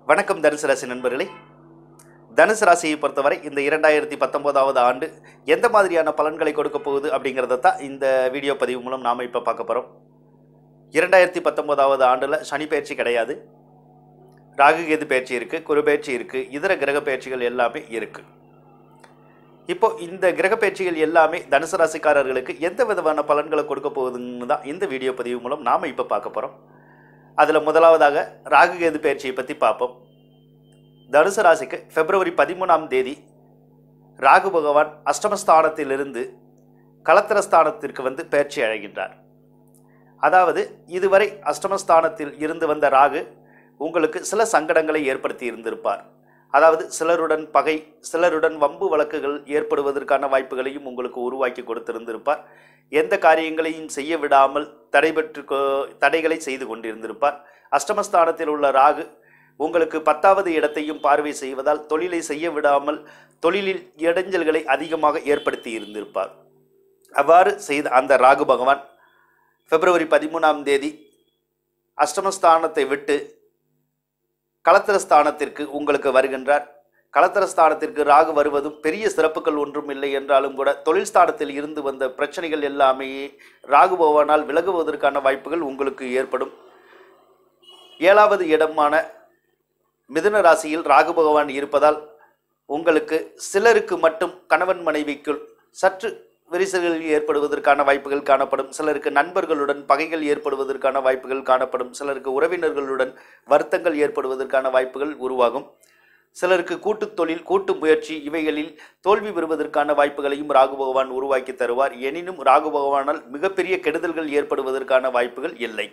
வணக்கம் தனுசு ராசி நண்பர்களே தனுசு ராசியை பொறுத்தவரை இந்த இரண்டாயிரத்தி பத்தொம்போதாவது ஆண்டு எந்த மாதிரியான பலன்களை கொடுக்க போகுது அப்படிங்கிறத தான் இந்த வீடியோ பதிவு மூலம் நாம் இப்போ பார்க்க போகிறோம் இரண்டாயிரத்தி பத்தொம்போதாவது ஆண்டில் சனி பயிற்சி கிடையாது ராகு கேது பயிற்சி இருக்குது குரு பயிற்சி இருக்குது இதர கிரக பயிற்சிகள் எல்லாமே இருக்குது இப்போ இந்த கிரக பயிற்சிகள் எல்லாமே தனுசு ராசிக்காரர்களுக்கு எந்த விதமான பலன்களை கொடுக்க போகுதுன்னு தான் இந்த வீடியோ பதிவு மூலம் நாம் இப்போ பார்க்க போகிறோம் அதில் முதலாவதாக ராகு கேது பயிற்சியை பற்றி பார்ப்போம் தனுசு ராசிக்கு பிப்ரவரி பதிமூணாம் தேதி ராகு பகவான் அஷ்டமஸ்தானத்திலிருந்து கலத்திரஸ்தானத்திற்கு வந்து பயிற்சி அழைகின்றார் அதாவது இதுவரை அஷ்டமஸ்தானத்தில் இருந்து வந்த ராகு உங்களுக்கு சில சங்கடங்களை ஏற்படுத்தி இருந்திருப்பார் அதாவது சிலருடன் பகை சிலருடன் வம்பு வழக்குகள் ஏற்படுவதற்கான வாய்ப்புகளையும் உங்களுக்கு உருவாக்கி கொடுத்திருந்திருப்பார் எந்த காரியங்களையும் செய்ய விடாமல் தடைபெற்று கொ- தடைகளை செய்து கொண்டிருந்திருப்பார் அஷ்டமஸ்தானத்தில் உள்ள ராகு உங்களுக்கு பத்தாவது இடத்தையும் பார்வை செய்வதால் தொழிலை செய்ய விடாமல் தொழிலில் இடைஞ்சல்களை அதிகமாக ஏற்படுத்தி இருந்திருப்பார் அவ்வாறு செய்த அந்த ராகு பகவான் பிப்ரவரி பதிமூணாம் தேதி அஷ்டமஸ்தானத்தை விட்டு களத்திரஸ்தானத்திற்கு உங்களுக்கு வருகின்றார் களத்திரஸ்தானத்திற்கு ராகு வருவதும் பெரிய சிறப்புகள் ஒன்றும் இல்லை என்றாலும் கூட தொழில் ஸ்தானத்தில் இருந்து வந்த பிரச்சனைகள் எல்லாமே ராகு பகவானால் விலகுவதற்கான வாய்ப்புகள் உங்களுக்கு ஏற்படும் ஏழாவது இடமான மிதுன ராசியில் ராகு பகவான் இருப்பதால் உங்களுக்கு சிலருக்கு மட்டும் கணவன் மனைவிக்குள் சற்று விரிசல்கள் ஏற்படுவதற்கான வாய்ப்புகள் காணப்படும் சிலருக்கு நண்பர்களுடன் பகைகள் ஏற்படுவதற்கான வாய்ப்புகள் காணப்படும் சிலருக்கு உறவினர்களுடன் வருத்தங்கள் ஏற்படுவதற்கான வாய்ப்புகள் உருவாகும் சிலருக்கு கூட்டுத் தொழில் கூட்டு முயற்சி இவைகளில் தோல்வி பெறுவதற்கான வாய்ப்புகளையும் ராகு பகவான் உருவாக்கி தருவார் எனினும் ராகு பகவானால் மிகப்பெரிய கெடுதல்கள் ஏற்படுவதற்கான வாய்ப்புகள் இல்லை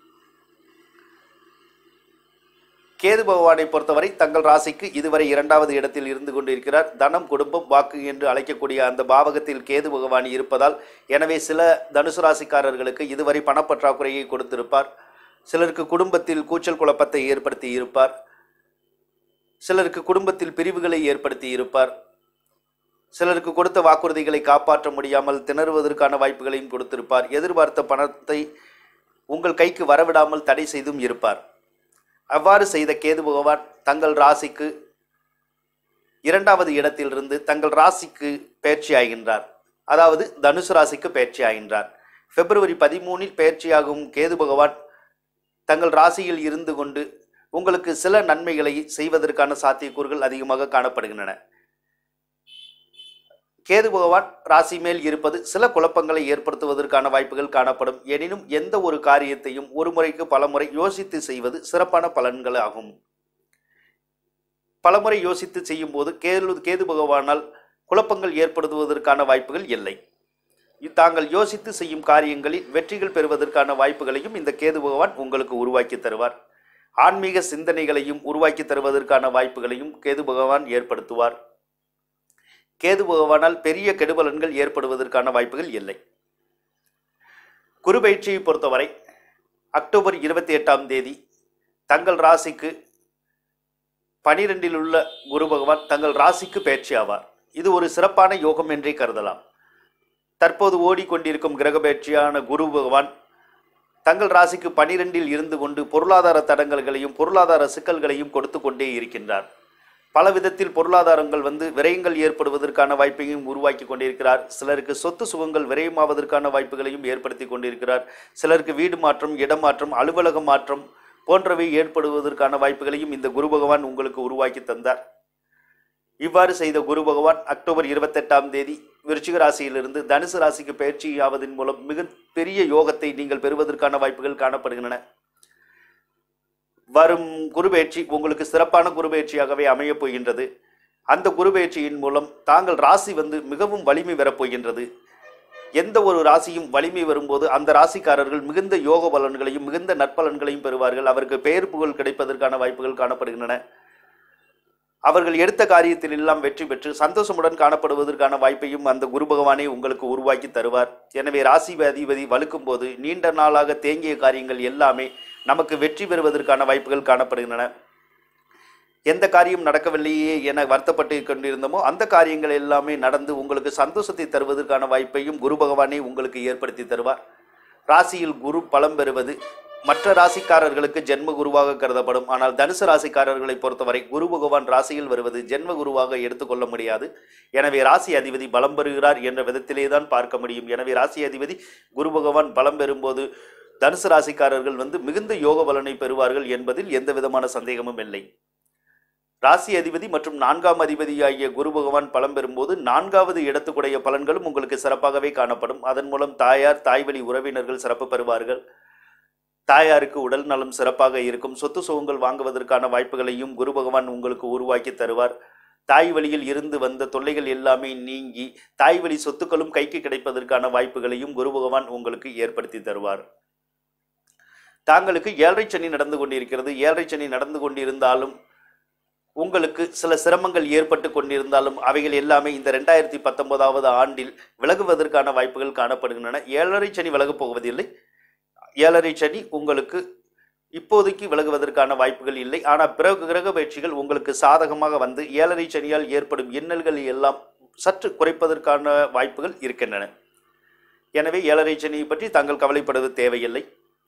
கேது பகவானை பொறுத்தவரை தங்கள் ராசிக்கு இதுவரை இரண்டாவது இடத்தில் இருந்து கொண்டிருக்கிறார் தனம் குடும்பம் வாக்கு என்று அழைக்கக்கூடிய அந்த பாவகத்தில் கேது பகவான் இருப்பதால் எனவே சில தனுசு ராசிக்காரர்களுக்கு இதுவரை பணப்பற்றாக்குறையை கொடுத்திருப்பார் சிலருக்கு குடும்பத்தில் கூச்சல் குழப்பத்தை ஏற்படுத்தி இருப்பார் சிலருக்கு குடும்பத்தில் பிரிவுகளை ஏற்படுத்தி இருப்பார் சிலருக்கு கொடுத்த வாக்குறுதிகளை காப்பாற்ற முடியாமல் திணறுவதற்கான வாய்ப்புகளையும் கொடுத்திருப்பார் எதிர்பார்த்த பணத்தை உங்கள் கைக்கு வரவிடாமல் தடை செய்தும் இருப்பார் அவ்வாறு செய்த கேது பகவான் தங்கள் ராசிக்கு இரண்டாவது இடத்திலிருந்து தங்கள் ராசிக்கு பயிற்சி ஆகின்றார் அதாவது தனுசு ராசிக்கு பயிற்சி ஆகின்றார் பிப்ரவரி பதிமூணில் பயிற்சியாகும் கேது பகவான் தங்கள் ராசியில் இருந்து கொண்டு உங்களுக்கு சில நன்மைகளை செய்வதற்கான சாத்தியக்கூறுகள் அதிகமாக காணப்படுகின்றன கேது பகவான் ராசி மேல் இருப்பது சில குழப்பங்களை ஏற்படுத்துவதற்கான வாய்ப்புகள் காணப்படும் எனினும் எந்த ஒரு காரியத்தையும் ஒரு முறைக்கு பலமுறை யோசித்து செய்வது சிறப்பான பலன்கள் ஆகும் பலமுறை யோசித்து செய்யும் போது கேது கேது பகவானால் குழப்பங்கள் ஏற்படுத்துவதற்கான வாய்ப்புகள் இல்லை இ- தாங்கள் யோசித்து செய்யும் காரியங்களில் வெற்றிகள் பெறுவதற்கான வாய்ப்புகளையும் இந்த கேது பகவான் உங்களுக்கு உருவாக்கி தருவார் ஆன்மீக சிந்தனைகளையும் உருவாக்கி தருவதற்கான வாய்ப்புகளையும் கேது பகவான் ஏற்படுத்துவார் கேது பகவானால் பெரிய கெடுபலன்கள் ஏற்படுவதற்கான வாய்ப்புகள் இல்லை குரு பயிற்சியை பொறுத்தவரை அக்டோபர் இருபத்தி எட்டாம் தேதி தங்கள் ராசிக்கு பனிரெண்டில் உள்ள குரு பகவான் தங்கள் ராசிக்கு பயிற்சி ஆவார் இது ஒரு சிறப்பான யோகம் என்றே கருதலாம் தற்போது ஓடிக்கொண்டிருக்கும் கிரக பயிற்சியான குரு பகவான் தங்கள் ராசிக்கு பனிரெண்டில் இருந்து கொண்டு பொருளாதார தடங்கல்களையும் பொருளாதார சிக்கல்களையும் கொடுத்து கொண்டே இருக்கின்றார் பல விதத்தில் பொருளாதாரங்கள் வந்து விரயங்கள் ஏற்படுவதற்கான வாய்ப்பையும் உருவாக்கி கொண்டிருக்கிறார் சிலருக்கு சொத்து சுகங்கள் விரயமாவதற்கான வாய்ப்புகளையும் ஏற்படுத்தி கொண்டிருக்கிறார் சிலருக்கு வீடு மாற்றம் இடமாற்றம் அலுவலக மாற்றம் போன்றவை ஏற்படுவதற்கான வாய்ப்புகளையும் இந்த குரு பகவான் உங்களுக்கு உருவாக்கி தந்தார் இவ்வாறு செய்த குரு பகவான் அக்டோபர் இருபத்தெட்டாம் தேதி விருச்சிக ராசியிலிருந்து தனுசு ராசிக்கு பயிற்சியாவதன் மூலம் மிக பெரிய யோகத்தை நீங்கள் பெறுவதற்கான வாய்ப்புகள் காணப்படுகின்றன வரும் குருபெயர்ச்சி உங்களுக்கு சிறப்பான குருபெயர்ச்சியாகவே அமையப் போகின்றது அந்த குருபெயர்ச்சியின் மூலம் தாங்கள் ராசி வந்து மிகவும் வலிமை பெறப்போகின்றது எந்த ஒரு ராசியும் வலிமை வரும்போது அந்த ராசிக்காரர்கள் மிகுந்த யோக பலன்களையும் மிகுந்த நற்பலன்களையும் பெறுவார்கள் அவருக்கு பெயர் புகழ் கிடைப்பதற்கான வாய்ப்புகள் காணப்படுகின்றன அவர்கள் எடுத்த காரியத்தில் எல்லாம் வெற்றி பெற்று சந்தோஷமுடன் காணப்படுவதற்கான வாய்ப்பையும் அந்த குரு பகவானே உங்களுக்கு உருவாக்கி தருவார் எனவே ராசி அதிபதி வலுக்கும் போது நீண்ட நாளாக தேங்கிய காரியங்கள் எல்லாமே நமக்கு வெற்றி பெறுவதற்கான வாய்ப்புகள் காணப்படுகின்றன எந்த காரியம் நடக்கவில்லையே என வருத்தப்பட்டு கொண்டிருந்தோமோ அந்த காரியங்கள் எல்லாமே நடந்து உங்களுக்கு சந்தோஷத்தை தருவதற்கான வாய்ப்பையும் குரு பகவானே உங்களுக்கு ஏற்படுத்தி தருவார் ராசியில் குரு பலம் பெறுவது மற்ற ராசிக்காரர்களுக்கு ஜென்ம குருவாக கருதப்படும் ஆனால் தனுசு ராசிக்காரர்களை பொறுத்தவரை குரு பகவான் ராசியில் வருவது ஜென்ம குருவாக எடுத்துக்கொள்ள முடியாது எனவே ராசி அதிபதி பலம் பெறுகிறார் என்ற விதத்திலே தான் பார்க்க முடியும் எனவே ராசி அதிபதி குரு பகவான் பலம் பெறும்போது தனுசு ராசிக்காரர்கள் வந்து மிகுந்த யோக பலனை பெறுவார்கள் என்பதில் எந்த விதமான சந்தேகமும் இல்லை ராசி அதிபதி மற்றும் நான்காம் அதிபதி ஆகிய குரு பகவான் பலம் பெறும்போது நான்காவது இடத்துக்குடைய பலன்களும் உங்களுக்கு சிறப்பாகவே காணப்படும் அதன் மூலம் தாயார் தாய்வழி உறவினர்கள் சிறப்பு பெறுவார்கள் தாயாருக்கு உடல் நலம் சிறப்பாக இருக்கும் சொத்து சுகங்கள் வாங்குவதற்கான வாய்ப்புகளையும் குரு பகவான் உங்களுக்கு உருவாக்கி தருவார் தாய் வழியில் இருந்து வந்த தொல்லைகள் எல்லாமே நீங்கி தாய் வழி சொத்துக்களும் கைக்கு கிடைப்பதற்கான வாய்ப்புகளையும் குரு பகவான் உங்களுக்கு ஏற்படுத்தி தருவார் தாங்களுக்கு ஏழரை சனி நடந்து கொண்டிருக்கிறது ஏழரை சனி நடந்து கொண்டிருந்தாலும் உங்களுக்கு சில சிரமங்கள் ஏற்பட்டு கொண்டிருந்தாலும் அவைகள் எல்லாமே இந்த ரெண்டாயிரத்தி பத்தொன்பதாவது ஆண்டில் விலகுவதற்கான வாய்ப்புகள் காணப்படுகின்றன ஏழரை சனி விலகப் போவதில்லை ஏழரை சனி உங்களுக்கு இப்போதைக்கு விலகுவதற்கான வாய்ப்புகள் இல்லை ஆனால் பிறகு கிரக பயிற்சிகள் உங்களுக்கு சாதகமாக வந்து ஏழரை சனியால் ஏற்படும் இன்னல்கள் எல்லாம் சற்று குறைப்பதற்கான வாய்ப்புகள் இருக்கின்றன எனவே ஏழரை சனியை பற்றி தாங்கள் கவலைப்படுவது தேவையில்லை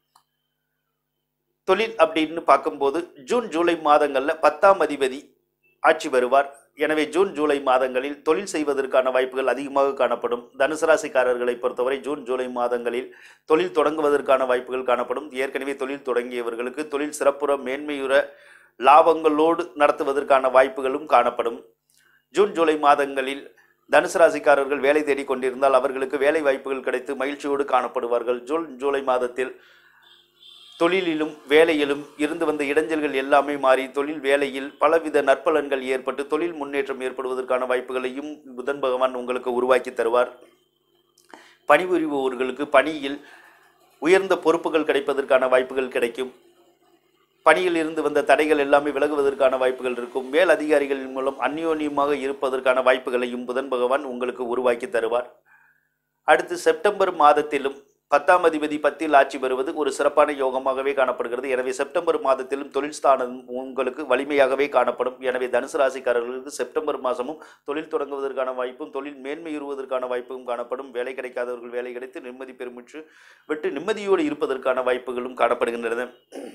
தொழில் அப்படின்னு பார்க்கும்போது ஜூன் ஜூலை மாதங்களில் பத்தாம் அதிபதி ஆட்சி வருவார் எனவே ஜூன் ஜூலை மாதங்களில் தொழில் செய்வதற்கான வாய்ப்புகள் அதிகமாக காணப்படும் தனுசு ராசிக்காரர்களை பொறுத்தவரை ஜூன் ஜூலை மாதங்களில் தொழில் தொடங்குவதற்கான வாய்ப்புகள் காணப்படும் ஏற்கனவே தொழில் தொடங்கியவர்களுக்கு தொழில் சிறப்புற மேன்மையுற லாபங்களோடு நடத்துவதற்கான வாய்ப்புகளும் காணப்படும் ஜூன் ஜூலை மாதங்களில் தனுசு ராசிக்காரர்கள் வேலை தேடிக் கொண்டிருந்தால் அவர்களுக்கு வேலை வாய்ப்புகள் கிடைத்து மகிழ்ச்சியோடு காணப்படுவார்கள் ஜூன் ஜூலை மாதத்தில் தொழிலிலும் வேலையிலும் இருந்து வந்த இடைஞ்சல்கள் எல்லாமே மாறி தொழில் வேலையில் பலவித நற்பலன்கள் ஏற்பட்டு தொழில் முன்னேற்றம் ஏற்படுவதற்கான வாய்ப்புகளையும் புதன் பகவான் உங்களுக்கு உருவாக்கி தருவார் பணிபுரிபவர்களுக்கு பணியில் உயர்ந்த பொறுப்புகள் கிடைப்பதற்கான வாய்ப்புகள் கிடைக்கும் பணியில் இருந்து வந்த தடைகள் எல்லாமே விலகுவதற்கான வாய்ப்புகள் இருக்கும் மேல் அதிகாரிகளின் மூலம் அந்யோன்யமாக இருப்பதற்கான வாய்ப்புகளையும் புதன் பகவான் உங்களுக்கு உருவாக்கி தருவார் அடுத்து செப்டம்பர் மாதத்திலும் பத்தாம் அதிபதி பத்தில் ஆட்சி பெறுவது ஒரு சிறப்பான யோகமாகவே காணப்படுகிறது எனவே செப்டம்பர் மாதத்திலும் தொழில் ஸ்தானம் உங்களுக்கு வலிமையாகவே காணப்படும் எனவே தனுசு ராசிக்காரர்களுக்கு செப்டம்பர் மாதமும் தொழில் தொடங்குவதற்கான வாய்ப்பும் தொழில் மேன்மையுறுவதற்கான வாய்ப்பும் காணப்படும் வேலை கிடைக்காதவர்கள் வேலை கிடைத்து நிம்மதி பெருமிற்று விட்டு நிம்மதியோடு இருப்பதற்கான வாய்ப்புகளும் காணப்படுகின்றன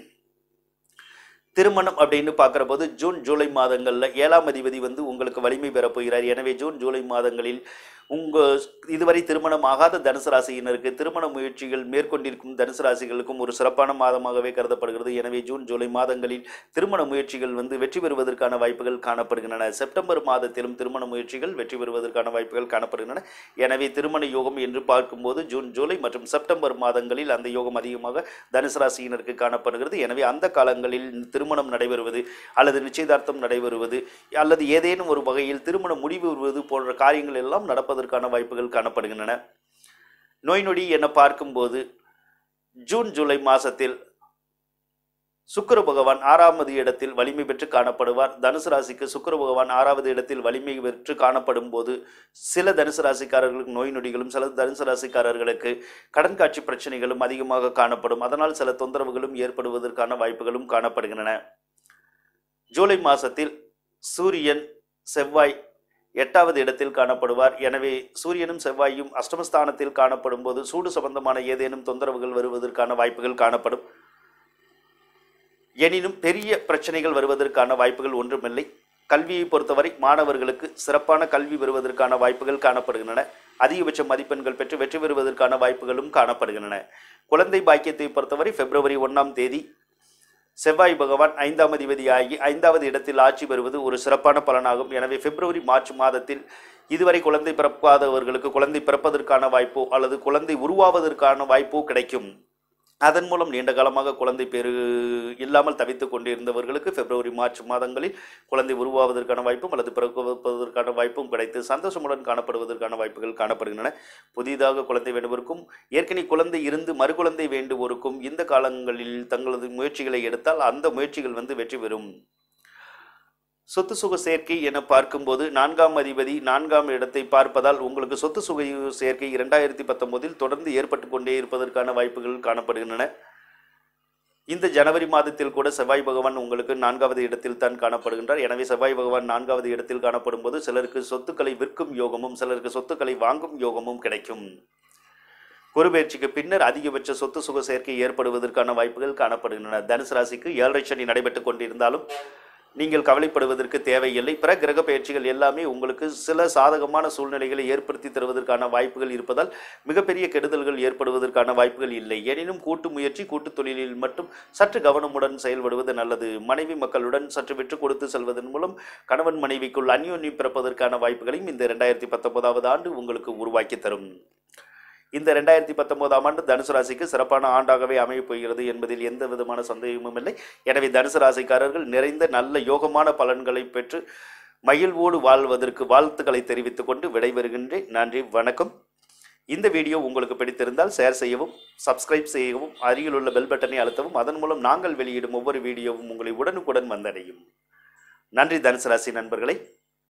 திருமணம் அப்படின்னு பார்க்குற போது ஜூன் ஜூலை மாதங்களில் ஏழாம் அதிபதி வந்து உங்களுக்கு வலிமை பெறப் போகிறார் எனவே ஜூன் ஜூலை மாதங்களில் உங்கள் இதுவரை திருமணம் ஆகாத தனுசு ராசியினருக்கு திருமண முயற்சிகள் மேற்கொண்டிருக்கும் தனுசு ராசிகளுக்கும் ஒரு சிறப்பான மாதமாகவே கருதப்படுகிறது எனவே ஜூன் ஜூலை மாதங்களில் திருமண முயற்சிகள் வந்து வெற்றி பெறுவதற்கான வாய்ப்புகள் காணப்படுகின்றன செப்டம்பர் மாதத்திலும் திருமண முயற்சிகள் வெற்றி பெறுவதற்கான வாய்ப்புகள் காணப்படுகின்றன எனவே திருமண யோகம் என்று பார்க்கும்போது ஜூன் ஜூலை மற்றும் செப்டம்பர் மாதங்களில் அந்த யோகம் அதிகமாக தனுசு ராசியினருக்கு காணப்படுகிறது எனவே அந்த காலங்களில் திருமணம் நடைபெறுவது அல்லது நிச்சயதார்த்தம் நடைபெறுவது அல்லது ஏதேனும் ஒரு வகையில் திருமண முடிவு வருவது போன்ற காரியங்கள் எல்லாம் நடப்பதற்கான வாய்ப்புகள் காணப்படுகின்றன நோய் நொடி என பார்க்கும்போது ஜூன் ஜூலை மாசத்தில் சுக்கிர பகவான் ஆறாவது இடத்தில் வலிமை பெற்று காணப்படுவார் தனுசு ராசிக்கு சுக்கிர பகவான் ஆறாவது இடத்தில் வலிமை பெற்று காணப்படும் போது சில தனுசு ராசிக்காரர்களுக்கு நோய் நொடிகளும் சில தனுசு ராசிக்காரர்களுக்கு கடன் காட்சி பிரச்சனைகளும் அதிகமாக காணப்படும் அதனால் சில தொந்தரவுகளும் ஏற்படுவதற்கான வாய்ப்புகளும் காணப்படுகின்றன ஜூலை மாசத்தில் சூரியன் செவ்வாய் எட்டாவது இடத்தில் காணப்படுவார் எனவே சூரியனும் செவ்வாயும் அஷ்டமஸ்தானத்தில் காணப்படும் போது சூடு சம்பந்தமான ஏதேனும் தொந்தரவுகள் வருவதற்கான வாய்ப்புகள் காணப்படும் எனினும் பெரிய பிரச்சனைகள் வருவதற்கான வாய்ப்புகள் ஒன்றுமில்லை கல்வியை பொறுத்தவரை மாணவர்களுக்கு சிறப்பான கல்வி பெறுவதற்கான வாய்ப்புகள் காணப்படுகின்றன அதிகபட்ச மதிப்பெண்கள் பெற்று வெற்றி பெறுவதற்கான வாய்ப்புகளும் காணப்படுகின்றன குழந்தை பாக்கியத்தை பொறுத்தவரை பிப்ரவரி ஒன்றாம் தேதி செவ்வாய் பகவான் ஐந்தாம் அதிபதியாகி ஐந்தாவது இடத்தில் ஆட்சி பெறுவது ஒரு சிறப்பான பலனாகும் எனவே பிப்ரவரி மார்ச் மாதத்தில் இதுவரை குழந்தை பிறப்பாதவர்களுக்கு குழந்தை பிறப்பதற்கான வாய்ப்போ அல்லது குழந்தை உருவாவதற்கான வாய்ப்போ கிடைக்கும் அதன் மூலம் நீண்ட காலமாக குழந்தை பேரு இல்லாமல் தவித்துக் கொண்டிருந்தவர்களுக்கு பிப்ரவரி மார்ச் மாதங்களில் குழந்தை உருவாவதற்கான வாய்ப்பும் அல்லது பிறப்பதற்கான வாய்ப்பும் கிடைத்து சந்தோஷமுடன் காணப்படுவதற்கான வாய்ப்புகள் காணப்படுகின்றன புதிதாக குழந்தை வேண்டுவோருக்கும் ஏற்கனவே குழந்தை இருந்து மறுகுழந்தை வேண்டுவோருக்கும் இந்த காலங்களில் தங்களது முயற்சிகளை எடுத்தால் அந்த முயற்சிகள் வந்து வெற்றி பெறும் சொத்து சுக சேர்க்கை என பார்க்கும்போது நான்காம் அதிபதி நான்காம் இடத்தை பார்ப்பதால் உங்களுக்கு சொத்து சுக சேர்க்கை இரண்டாயிரத்தி பத்தொன்பதில் தொடர்ந்து ஏற்பட்டு கொண்டே இருப்பதற்கான வாய்ப்புகள் காணப்படுகின்றன இந்த ஜனவரி மாதத்தில் கூட செவ்வாய் பகவான் உங்களுக்கு நான்காவது இடத்தில் தான் காணப்படுகின்றார் எனவே செவ்வாய் பகவான் நான்காவது இடத்தில் காணப்படும் போது சிலருக்கு சொத்துக்களை விற்கும் யோகமும் சிலருக்கு சொத்துக்களை வாங்கும் யோகமும் கிடைக்கும் குருபெயர்ச்சிக்கு பின்னர் அதிகபட்ச சொத்து சுக சேர்க்கை ஏற்படுவதற்கான வாய்ப்புகள் காணப்படுகின்றன தனுசு ராசிக்கு ஏழரை சனி நடைபெற்றுக் கொண்டிருந்தாலும் நீங்கள் கவலைப்படுவதற்கு தேவையில்லை பிற கிரக பயிற்சிகள் எல்லாமே உங்களுக்கு சில சாதகமான சூழ்நிலைகளை ஏற்படுத்தி தருவதற்கான வாய்ப்புகள் இருப்பதால் மிகப்பெரிய கெடுதல்கள் ஏற்படுவதற்கான வாய்ப்புகள் இல்லை எனினும் கூட்டு முயற்சி கூட்டு தொழிலில் மட்டும் சற்று கவனமுடன் செயல்படுவது நல்லது மனைவி மக்களுடன் சற்று விட்டு கொடுத்து செல்வதன் மூலம் கணவன் மனைவிக்குள் அந்யோன்யம் பிறப்பதற்கான வாய்ப்புகளையும் இந்த இரண்டாயிரத்தி பத்தொன்பதாவது ஆண்டு உங்களுக்கு உருவாக்கி தரும் இந்த ரெண்டாயிரத்தி பத்தொன்பதாம் ஆண்டு தனுசு ராசிக்கு சிறப்பான ஆண்டாகவே அமையப் போகிறது என்பதில் எந்த விதமான சந்தேகமும் இல்லை எனவே தனுசு ராசிக்காரர்கள் நிறைந்த நல்ல யோகமான பலன்களை பெற்று மகிழ்வோடு வாழ்வதற்கு வாழ்த்துக்களை தெரிவித்துக் கொண்டு விடைபெறுகின்றேன் நன்றி வணக்கம் இந்த வீடியோ உங்களுக்கு பிடித்திருந்தால் ஷேர் செய்யவும் சப்ஸ்கிரைப் செய்யவும் அருகில் உள்ள பெல் பட்டனை அழுத்தவும் அதன் மூலம் நாங்கள் வெளியிடும் ஒவ்வொரு வீடியோவும் உங்களை உடனுக்குடன் வந்தடையும் நன்றி தனுசு ராசி நண்பர்களே